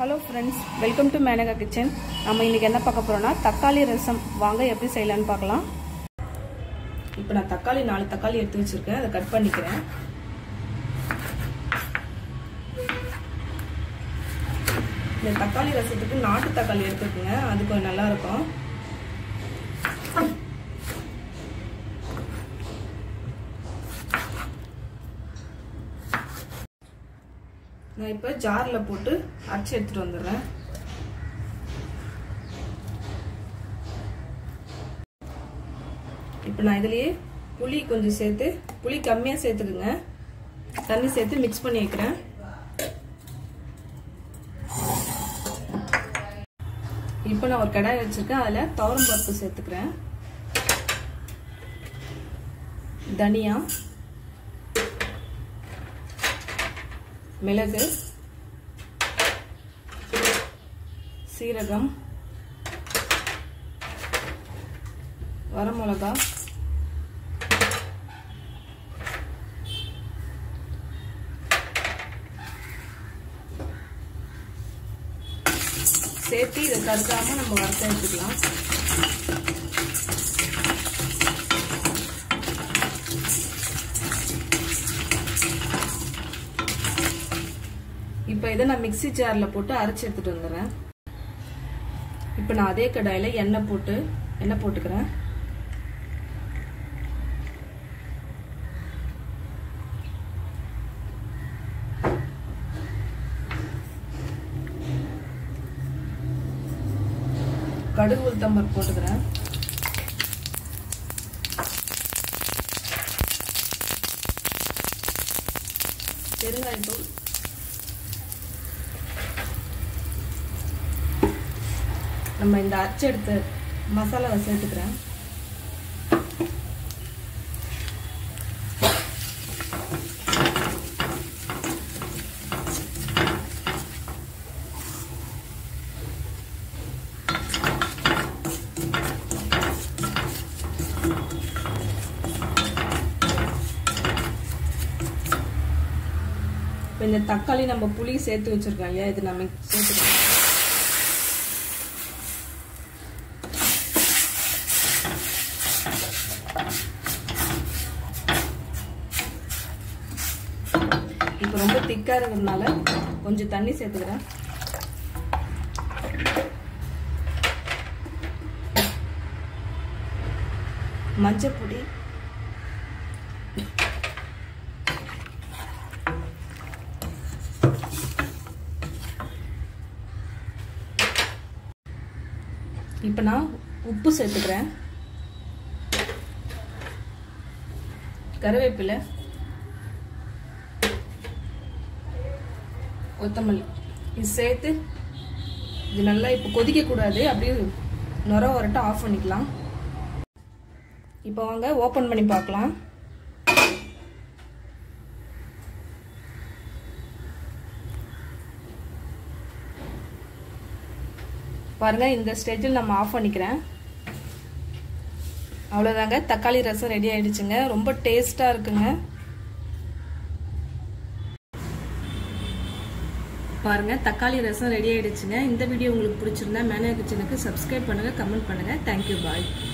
hello friends welcome to Menaka kitchen நம்ம இன்றைக்கி என்ன பார்க்க போகிறோம்னா தக்காளி ரசம் வாங்க எப்படி செய்யலான்னு பார்க்கலாம் இப்போ நான் தக்காளி நாலு தக்காளி எடுத்து வச்சுருக்கேன் அதை கட் பண்ணிக்கிறேன் இந்த தக்காளி ரசத்துக்கு நாட்டு தக்காளி எடுத்துக்கோங்க அது கொஞ்சம் நல்லா இருக்கும் நான் இப்போ ஜாரில் போட்டு அரைச்சி எடுத்துகிட்டு வந்துடுறேன் இப்போ நான் இதுலேயே புளி கொஞ்சம் சேர்த்து புளி கம்மியாக சேர்த்துக்குங்க தண்ணி சேர்த்து மிக்ஸ் பண்ணி வைக்கிறேன் இப்போ நான் ஒரு கடாய் வச்சுருக்கேன் அதில் துவரம் பருப்பு சேர்த்துக்கிறேன் தனியா மிளகு சீரகம் வரமிளகா சேர்த்து இதை கருக்காம நம்ம வறுத்த எடுத்துக்கலாம் இப்போ இதை நான் மிக்சி ஜாரில் போட்டு அரைச்சி எடுத்துகிட்டு வந்துடுறேன் இப்போ நான் அதே கடாயில் எண்ணெய் போட்டு எண்ணெய் போட்டுக்கிறேன் கடுகு உளுத்தம்பர் போட்டுக்கிறேன் பெருங்காயத்தூள் நம்ம இந்த அச்சு எடுத்த மசாலாவை சேர்த்துக்கிறேன் இப்போ இந்த தக்காளி நம்ம புளி சேர்த்து வச்சிருக்கோம் இல்லையா இது நம்ம சேர்த்துக்கலாம் இப்போ ரொம்ப திக்காக இருக்கிறதுனால கொஞ்சம் தண்ணி சேர்த்துக்கிறேன் மஞ்சள் பொடி இப்போ நான் உப்பு சேர்த்துக்கிறேன் கருவேப்பிலை கொத்தமல்லி இது சேர்த்து இது நல்லா இப்போ கொதிக்கக்கூடாது அப்படியே நுர வரட்டும் ஆஃப் பண்ணிக்கலாம் இப்போ வாங்க ஓப்பன் பண்ணி பார்க்கலாம் பாருங்க இந்த ஸ்டேஜில் நம்ம ஆஃப் பண்ணிக்கிறேன் அவ்வளோதாங்க தக்காளி ரசம் ரெடி ஆயிடுச்சுங்க ரொம்ப டேஸ்ட்டாக இருக்குங்க பாருங்க தக்காளி ரசம் ரெடி ஆயிடுச்சுங்க இந்த வீடியோ உங்களுக்கு பிடிச்சிருந்தா மேனே கிச்சனுக்கு சப்ஸ்கிரைப் பண்ணுங்க கமெண்ட் பண்ணுங்க தேங்க்யூ பாய்